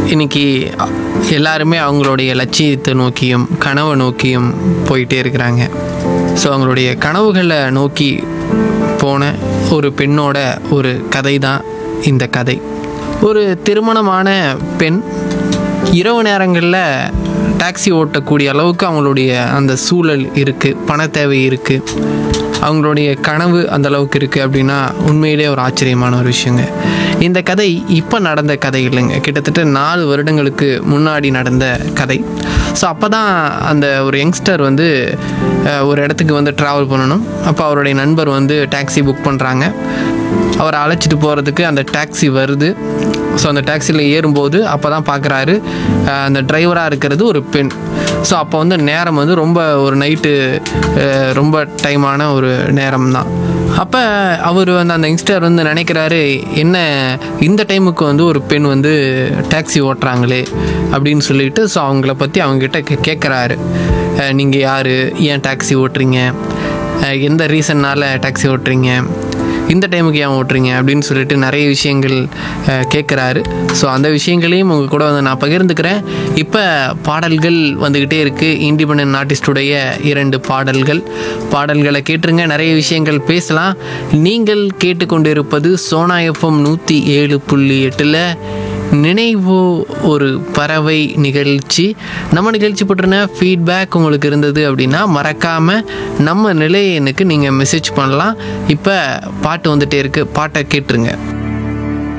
இன்னைக்கு எல்லாருமே அவங்களுடைய லட்சியத்தை நோக்கியும் கனவை நோக்கியும் போயிட்டே இருக்கிறாங்க ஸோ அவங்களுடைய கனவுகளை நோக்கி போன ஒரு பெண்ணோட ஒரு கதை தான் இந்த கதை ஒரு திருமணமான பெண் இரவு நேரங்களில் டாக்ஸி ஓட்டக்கூடிய அளவுக்கு அவங்களுடைய அந்த சூழல் இருக்குது பண தேவை இருக்குது அவங்களுடைய கனவு அந்த அளவுக்கு இருக்குது அப்படின்னா உண்மையிலே ஒரு ஆச்சரியமான ஒரு விஷயங்க இந்த கதை இப்போ நடந்த கதை இல்லைங்க கிட்டத்தட்ட நாலு வருடங்களுக்கு முன்னாடி நடந்த கதை ஸோ அப்போ தான் அந்த ஒரு யங்ஸ்டர் வந்து அஹ், ஒரு இடத்துக்கு வந்து ட்ராவல் பண்ணணும் அப்போ அவருடைய நண்பர் வந்து டாக்ஸி புக் பண்ணுறாங்க அவரை அழைச்சிட்டு போகிறதுக்கு அந்த டாக்ஸி வருது ஸோ அந்த டாக்ஸியில் ஏறும்போது அப்போ தான் பார்க்குறாரு அந்த டிரைவராக இருக்கிறது ஒரு பெண் ஸோ அப்போ வந்து நேரம் வந்து ரொம்ப ஒரு நைட்டு ரொம்ப டைமான ஒரு நேரம் தான் அப்போ அவர் வந்து அந்த யங்ஸ்டர் வந்து நினைக்கிறாரு என்ன இந்த டைமுக்கு வந்து ஒரு பெண் வந்து டாக்ஸி ஓட்டுறாங்களே அப்படின்னு சொல்லிட்டு ஸோ அவங்கள பற்றி அவங்ககிட்ட கே கேட்குறாரு நீங்கள் யார் ஏன் டாக்ஸி ஓட்டுறீங்க அஹ் எந்த ரீசன்னால் டாக்ஸி ஓட்டுறீங்க இந்த டைமுக்கு ஏன் ஓட்டுறீங்க அப்படின்னு சொல்லிட்டு நிறைய விஷயங்கள் அஹ், கேட்குறாரு ஸோ அந்த விஷயங்களையும் உங்கள் கூட வந்து நான் பகிர்ந்துக்கிறேன் இப்போ பாடல்கள் வந்துக்கிட்டே இருக்குது இண்டிபெண்ட் ஆர்டிஸ்டுடைய இரண்டு பாடல்கள் பாடல்களை கேட்டுருங்க நிறைய விஷயங்கள் பேசலாம் நீங்கள் கேட்டுக்கொண்டிருப்பது சோனா எஃப்எம் நூற்றி ஏழு புள்ளி எட்டில் நினைவு ஒரு பறவை நிகழ்ச்சி நம்ம நிகழ்ச்சி பற்றின ஃபீட்பேக் உங்களுக்கு இருந்தது அப்படின்னா மறக்காமல் நம்ம நிலையனுக்கு நீங்கள் மெசேஜ் பண்ணலாம் இப்போ பாட்டு வந்துட்டே இருக்கு பாட்டை கேட்டுருங்க